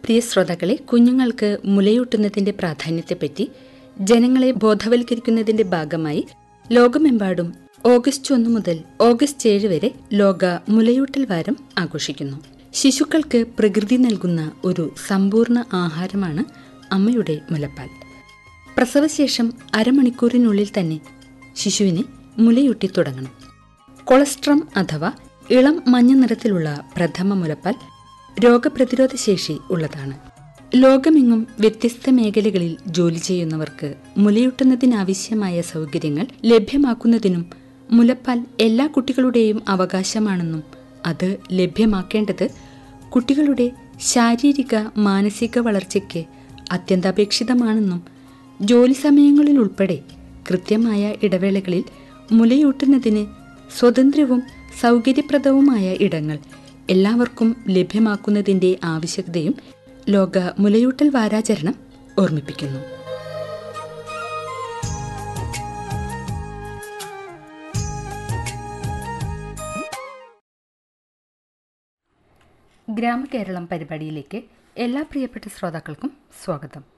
പ്രിയ ശ്രോതാക്കളെ കുഞ്ഞുങ്ങൾക്ക് മുലയൂട്ടുന്നതിന്റെ പ്രാധാന്യത്തെപ്പറ്റി ജനങ്ങളെ ബോധവൽക്കരിക്കുന്നതിന്റെ ഭാഗമായി ലോകമെമ്പാടും ഓഗസ്റ്റ് ഒന്ന് മുതൽ ഓഗസ്റ്റ് ഏഴ് വരെ ലോക മുലയൂട്ടൽ വാരം ആഘോഷിക്കുന്നു ശിശുക്കൾക്ക് പ്രകൃതി നൽകുന്ന ഒരു സമ്പൂർണ്ണ ആഹാരമാണ് അമ്മയുടെ മുലപ്പാൽ പ്രസവശേഷം അരമണിക്കൂറിനുള്ളിൽ തന്നെ ശിശുവിനെ മുലയൂട്ടി തുടങ്ങണം കൊളസ്ട്രം അഥവാ ഇളം മഞ്ഞ നിറത്തിലുള്ള പ്രഥമ മുലപ്പാൽ രോഗപ്രതിരോധ ശേഷി ഉള്ളതാണ് ലോകമെങ്ങും വ്യത്യസ്ത മേഖലകളിൽ ജോലി ചെയ്യുന്നവർക്ക് മുലയൂട്ടുന്നതിനാവശ്യമായ സൗകര്യങ്ങൾ ലഭ്യമാക്കുന്നതിനും മുലപ്പാൽ എല്ലാ കുട്ടികളുടെയും അവകാശമാണെന്നും അത് ലഭ്യമാക്കേണ്ടത് കുട്ടികളുടെ ശാരീരിക മാനസിക വളർച്ചയ്ക്ക് അത്യന്താപേക്ഷിതമാണെന്നും ജോലി സമയങ്ങളിൽ ഉൾപ്പെടെ കൃത്യമായ ഇടവേളകളിൽ മുലയൂട്ടുന്നതിന് സ്വതന്ത്രവും സൗകര്യപ്രദവുമായ ഇടങ്ങൾ എല്ലാവർക്കും ലഭ്യമാക്കുന്നതിന്റെ ആവശ്യകതയും ലോക മുലയൂട്ടൽ വാരാചരണം ഓർമ്മിപ്പിക്കുന്നു ഗ്രാമകേരളം പരിപാടിയിലേക്ക് എല്ലാ പ്രിയപ്പെട്ട ശ്രോതാക്കൾക്കും സ്വാഗതം